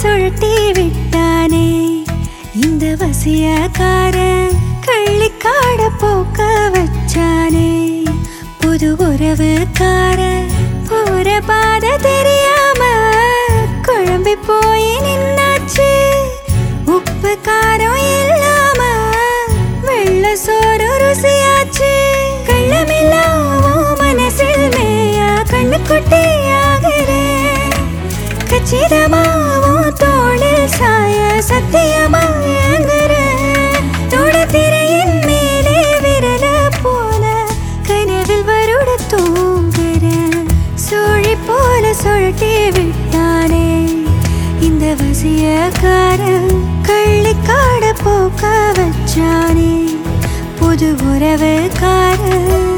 சுழட்டி விட்டானே இந்த வசியக்காரன் கள்ளிக்காட போக்க வச்சானே புது உறவுக்காரன் போற பாத தெரியாம குழம்பி போய் நின்னாச்சு உப்பு காரம் இல்லாம வெள்ள சோறு ருசியாச்சு கள்ளமில்லாம மனசில் மேயா கண்ணு குட்டியாகிறேன் கச்சிதமாவும் தோளில் சாய சத்தியமாயங்கிறேன் தொடுதிரையின் மேலே விரல போல கனவில் வருட தூங்குறேன் சோழி போல சுழட்டி விட்டானே இந்த வசியக்காரன் கள்ளிக்காட போக்க வச்சானே புது உறவுக்காரன்